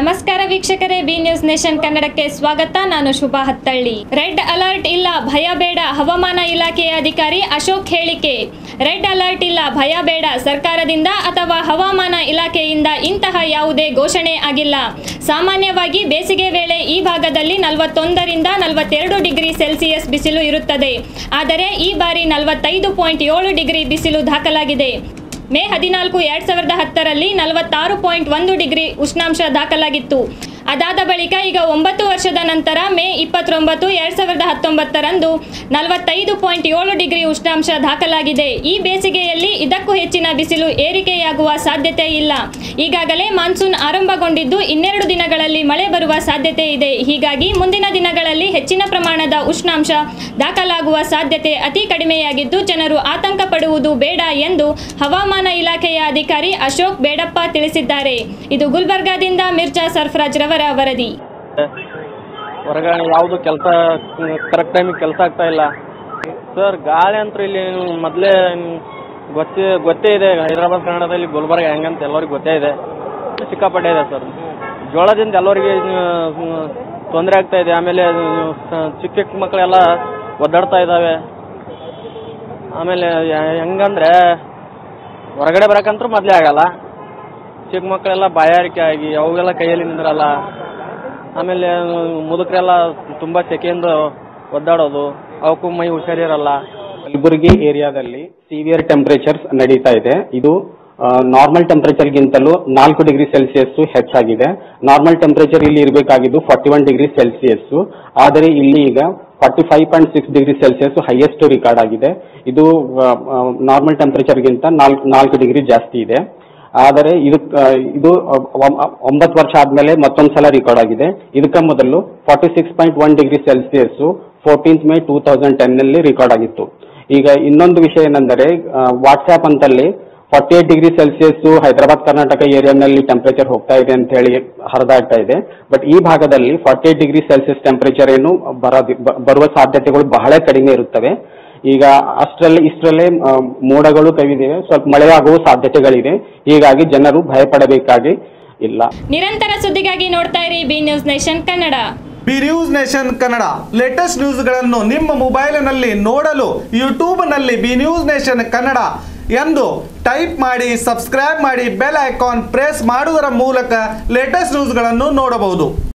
ನಮಸ್ಕಾರ ವೀಕ್ಷಕರೇ B news nation ಕನ್ನಡಕ್ಕೆ ಸ್ವಾಗತ ನಾನು ಶುಭಾ ಹತ್ತಳ್ಳಿ ರೆಡ್ ಅಲರ್ಟ್ ಇಲ್ಲ ಭಯ ಬೇಡ ಹವಾಮಾನ ಇಲಾಖೆಯ ಅಧಿಕಾರಿ ಅಶೋಕ್ ಹೇಳಿಕೆ ರೆಡ್ ಅಲರ್ಟ್ ಇಲ್ಲ ಭಯ ಬೇಡ ಸರ್ಕಾರದಿಂದ ಅಥವಾ ಹವಾಮಾನ ಇಲಾಖೆಯಿಂದ ಇಂತಹ ಯಾವುದೇ ಘೋಷಣೆ ಆಗಿಲ್ಲ ಸಾಮಾನ್ಯವಾಗಿ ಬೇಸಿಗೆ ವೇಳೆ ಈ ಭಾಗದಲ್ಲಿ ನಲವತ್ತೊಂದರಿಂದ ನಲವತ್ತೆರಡು ಡಿಗ್ರಿ ಸೆಲ್ಸಿಯಸ್ ಬಿಸಿಲು ಇರುತ್ತದೆ ಆದರೆ ಈ ಬಾರಿ ನಲವತ್ತೈದು ಪಾಯಿಂಟ್ ಏಳು ಡಿಗ್ರಿ ಬಿಸಿಲು ದಾಖಲಾಗಿದೆ ಮೇ ಹದಿನಾಲ್ಕು ಎರಡ್ ಸಾವಿರದ ಹತ್ತರಲ್ಲಿ ನಲವತ್ತಾರು ಪಾಯಿಂಟ್ ಒಂದು ಡಿಗ್ರಿ ಉಷ್ಣಾಂಶ ದಾಖಲಾಗಿತ್ತು ಅದಾದ ಬಳಿಕ ಈಗ ಒಂಬತ್ತು ವರ್ಷದ ನಂತರ ಮೇ ಇಪ್ಪತ್ತೊಂಬತ್ತು ಎರಡ್ ಸಾವಿರದ ಹತ್ತೊಂಬತ್ತರಂದು ನಲವತ್ತೈದು ಪಾಯಿಂಟ್ ಏಳು ಡಿಗ್ರಿ ಉಷ್ಣಾಂಶ ದಾಖಲಾಗಿದೆ ಈ ಬೇಸಿಗೆಯಲ್ಲಿ ಇದಕ್ಕೂ ಹೆಚ್ಚಿನ ಬಿಸಿಲು ಏರಿಕೆಯಾಗುವ ಸಾಧ್ಯತೆ ಇಲ್ಲ ಈಗಾಗಲೇ ಮಾನ್ಸೂನ್ ಆರಂಭಗೊಂಡಿದ್ದು ಇನ್ನೆರಡು ದಿನಗಳಲ್ಲಿ ಮಳೆ ಬರುವ ಸಾಧ್ಯತೆ ಇದೆ ಹೀಗಾಗಿ ಮುಂದಿನ ದಿನಗಳಲ್ಲಿ ಹೆಚ್ಚಿನ ಪ್ರಮಾಣದ ಉಷ್ಣಾಂಶ ದಾಖಲಾಗುವ ಸಾಧ್ಯತೆ ಅತಿ ಕಡಿಮೆಯಾಗಿದ್ದು ಜನರು ಆತಂಕ ಪಡುವುದು ಬೇಡ ಎಂದು ಹವಾಮಾನ ಇಲಾಖೆಯ ಅಧಿಕಾರಿ ಅಶೋಕ್ ಬೇಡಪ್ಪ ತಿಳಿಸಿದ್ದಾರೆ ಇದು ಗುಲ್ಬರ್ಗಾದಿಂದ ಮಿರ್ಜಾ ಸರ್ಫರಾಜ್ ರವರ ವರದಿ ಹೊರಗಡೆ ಯಾವುದು ಕೆಲಸ ಕರೆಕ್ಟ್ ಟೈಮಿಗೆ ಕೆಲಸ ಆಗ್ತಾ ಇಲ್ಲ ಸರ್ ಗಾಳಿ ಅಂತೂ ಇಲ್ಲಿ ಮೊದಲೇ ಗೊತ್ತೇ ಗೊತ್ತೇ ಇದೆ ಹೈದರಾಬಾದ್ ಕನ್ನಡದಲ್ಲಿ ಗುಲ್ಬರ್ಗ ಹೆಂಗಂತ ಎಲ್ಲರಿಗೂ ಗೊತ್ತೇ ಇದೆ ಸಿಕ್ಕಾಪಟ್ಟೆ ಇದೆ ಸರ್ ಜೋಳದಿಂದ ಎಲ್ಲರಿಗೆ ತೊಂದರೆ ಆಗ್ತಾ ಇದೆ ಆಮೇಲೆ ಸ- ಚಿಕ್ಕ ಚಿಕ್ಕ ಮಕ್ಕಳೆಲ್ಲ ಒದ್ದಾಡ್ತಾ ಇದ್ದಾವೆ ಆಮೇಲೆ ಯ- ಹೆಂಗಂದ್ರೆ ಹೊರಗಡೆ ಬರೋಕ್ಕಂತೂ ಮೊದಲೇ ಆಗಲ್ಲ ಚಿಕ್ಕ ಮಕ್ಕಳೆಲ್ಲ ಬಾಯಾರಿಕೆ ಆಗಿ ಅವೆಲ್ಲ ಕೈಯಲ್ಲಿ ನಿಂದ್ರಲ್ಲ ಆಮೇಲೆ ಮುದುಕರೆಲ್ಲ ತುಂಬ ಸೆಕೆಯಿಂದ ಒದ್ದಾಡೋದು ಅವಕ್ಕೂ ಮೈ ಹುಷಾರಿರಲ್ಲ ಕಲಬುರಗಿ ಏರಿಯಾದಲ್ಲಿ ಸಿವಿಯರ್ ಟೆಂಪರೇಚರ್ಸ್ ನಡೀತಾ ಇದೆ ಇದು ನಾರ್ಮಲ್ ಟೆಂಪರೇಚರ್ಗಿಂತಲೂ ನಾಲ್ಕು ಡಿಗ್ರಿ ಸೆಲ್ಸಿಯಸ್ ಹೆಚ್ಚಾಗಿದೆ ನಾರ್ಮಲ್ ಟೆಂಪರೇಚರ್ ಇಲ್ಲಿ ಇರಬೇಕಾಗಿದ್ದು ಫಾರ್ಟಿ ಒನ್ ಡಿಗ್ರಿ ಸೆಲ್ಸಿಯಸ್ ಆದರೆ ಇಲ್ಲಿ ಈಗ forty five point six degree Celsius highest record ಆಗಿದೆ ಇದು ನಾರ್ಮಲ್ ಟೆಂಪರೇಚರ್ಗಿಂತ ನಾಲ್ಕು ನಾಲ್ಕು ಡಿಗ್ರಿ ಜಾಸ್ತಿ ಇದೆ ಆದರೆ ಇದು ಆ, ಇದು ಒಂಬತ್ತು ವರ್ಷ ಆದ್ಮೇಲೆ ಮತ್ತೊಂದು ಸಲ ರೆಕಾರ್ಡ್ ಆಗಿದೆ ಇದಕ್ಕೆ ಮೊದಲು forty six point one degree Celsius fourteenth May two thousand ten ನಲ್ಲಿ ರೆಕಾರ್ಡ್ ಆಗಿತ್ತು ಈಗ ಇನ್ನೊಂದು ವಿಷಯ ಏನೆಂದರೆ ವಾಟ್ಸ್ಆಪ್ ಅಂತಲ್ಲಿ forty eight degree Celsius Hyderabad Karnataka ಏರಿಯಾನಲ್ಲಿ ಟೆಂಪರೇಚರ್ ಹೋಗ್ತಾ ಇದೆ ಅಂತ ಹೇಳಿ ಹರಿದಾಡ್ತಾ ಇದೆ ಬಟ್ ಈ ಭಾಗದಲ್ಲಿ forty eight degree Celsius temperature ಏನು ಬರೋದಿ ಬ- ಬರುವ ಸಾಧ್ಯತೆಗಳು ಬಹಳ ಕಡಿಮೆ ಇರುತ್ತವೆ ಈಗ ಅಷ್ಟರಲ್ಲಿ ಇಷ್ಟರಲ್ಲೇ ಆ, ಮೋಡಗಳು ಕವಿದಿವೆ ಸ್ವಲ್ಪ ಮಳೆ ಆಗುವ ಸಾಧ್ಯತೆಗಳಿದೆ ಹೀಗಾಗಿ ಜನರು ಭಯಪಡಬೇಕಾಗಿ ಇಲ್ಲ ನಿರಂತರ ಸುದ್ದಿಗಾಗಿ ನೋಡ್ತಾ ಇರಿ B news nation Kannada B news nation Kannada latest ನ್ಯೂಸ್ಗಳನ್ನು ನಿಮ್ಮ ಮೊಬೈಲಿನಲ್ಲಿ ನೋಡಲು ಯೂಟ್ಯೂಬ್ನಲ್ಲಿ ಬಿ ನ್ಯೂಸ್ ನೇಷನ್ ಕನ್ನಡ ಎಂದು ಟೈಪ್ ಮಾಡಿ ಸಬ್ಸ್ಕ್ರೈಬ್ ಮಾಡಿ ಬೆಲ್ ಐಕಾನ್ ಪ್ರೆಸ್ ಮಾಡುವುದರ ಮೂಲಕ ಲೇಟೆಸ್ಟ್ ನ್ಯೂಸ್ಗಳನ್ನು ನೋಡಬಹುದು